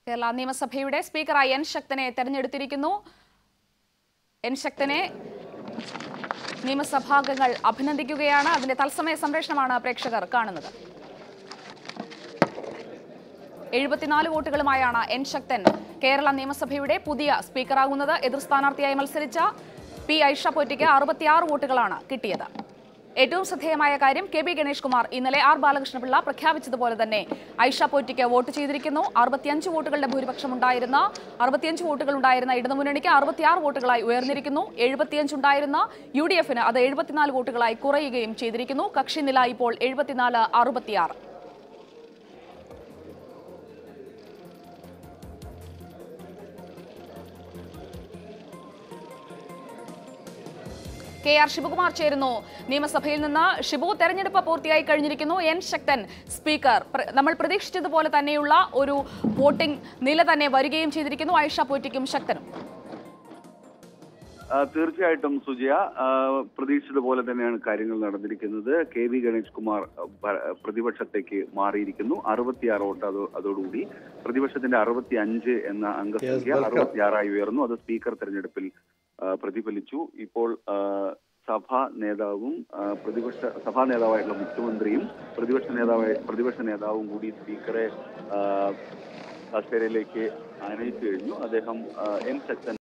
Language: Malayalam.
കേരള നിയമസഭയുടെ സ്പീക്കറായി എൻ ശക്തനെ തെരഞ്ഞെടുത്തിരിക്കുന്നു എൻ ശക്തനെ നിയമസഭാംഗങ്ങൾ അഭിനന്ദിക്കുകയാണ് അതിന്റെ തത്സമയ സംപ്രേഷണമാണ് പ്രേക്ഷകർ കാണുന്നത് എഴുപത്തിനാല് വോട്ടുകളുമായാണ് എൻ ശക്തൻ കേരള നിയമസഭയുടെ പുതിയ സ്പീക്കറാകുന്നത് എതിർ സ്ഥാനാർത്ഥിയായി മത്സരിച്ച പി ഐഷ പോറ്റിക്ക് അറുപത്തിയാറ് വോട്ടുകളാണ് കിട്ടിയത് ഏറ്റവും ശ്രദ്ധേയമായ കാര്യം കെ ബി ഗണേഷ് കുമാർ ഇന്നലെ ആർ ബാലകൃഷ്ണപിള്ള പ്രഖ്യാപിച്ചതുപോലെ തന്നെ ഐഷ പോറ്റിക്ക് വോട്ട് ചെയ്തിരിക്കുന്നു അറുപത്തിയഞ്ച് വോട്ടുകളുടെ ഭൂരിപക്ഷം ഉണ്ടായിരുന്ന അറുപത്തിയഞ്ച് വോട്ടുകൾ ഉണ്ടായിരുന്ന ഇടതുമുന്നണിക്ക് അറുപത്തിയാറ് വോട്ടുകളായി ഉയർന്നിരിക്കുന്നു എഴുപത്തിയഞ്ച് ഉണ്ടായിരുന്ന യു ഡി എഫിന് അത് എഴുപത്തിനാല് വോട്ടുകളായി കുറയുകയും ചെയ്തിരിക്കുന്നു കക്ഷി നില ഇപ്പോൾ എഴുപത്തിനാല് അറുപത്തിയാറ് കെ ആർ ശിവകുമാർ ചേരുന്നു നിയമസഭയിൽ നിന്ന് ഷിബു തെരഞ്ഞെടുപ്പ് പൂർത്തിയായി കഴിഞ്ഞിരിക്കുന്നു എൻ ശക്തൻ സ്പീക്കർ പ്ര- നമ്മൾ പ്രതീക്ഷിച്ചതുപോലെ തന്നെയുള്ള ഒരു വോട്ടിംഗ് നില തന്നെ വരികയും ചെയ്തിരിക്കുന്നു ഐഷ പോറ്റിക്കും ശക്തനും ആ, തീർച്ചയായിട്ടും സുജയ ആ, പ്രതീക്ഷിച്ചതുപോലെ തന്നെയാണ് കാര്യങ്ങൾ നടന്നിരിക്കുന്നത് കെ വി ഗണേഷ് കുമാർ ആ, ഭ- പ്രതിപക്ഷത്തേക്ക് മാറിയിരിക്കുന്നു അറുപത്തിയാറ് വോട്ട് അത് അതോടുകൂടി പ്രതിപക്ഷത്തിന്റെ അറുപത്തി അഞ്ച് എന്ന അംഗസംഖ്യ അറുപത്തിയാറായി ഉയർന്നു അത് സ്പീക്കർ തെരഞ്ഞെടുപ്പിൽ ആ, പ്രതിഫലിച്ചു ഇപ്പോൾ ആ, സഭാ നേതാവും ആ, പ്രതിപക്ഷ സഭാ നേതാവായിട്ടുള്ള മുഖ്യമന്ത്രിയും പ്രതിപക്ഷ നേതാവായ പ്രതിപക്ഷ നേതാവും കൂടി സ്പീക്കറെ ആ, കസേരയിലേക്ക് ആനയിച്ചു കഴിഞ്ഞു അദ്ദേഹം ആ, എൻ ശക്തൻ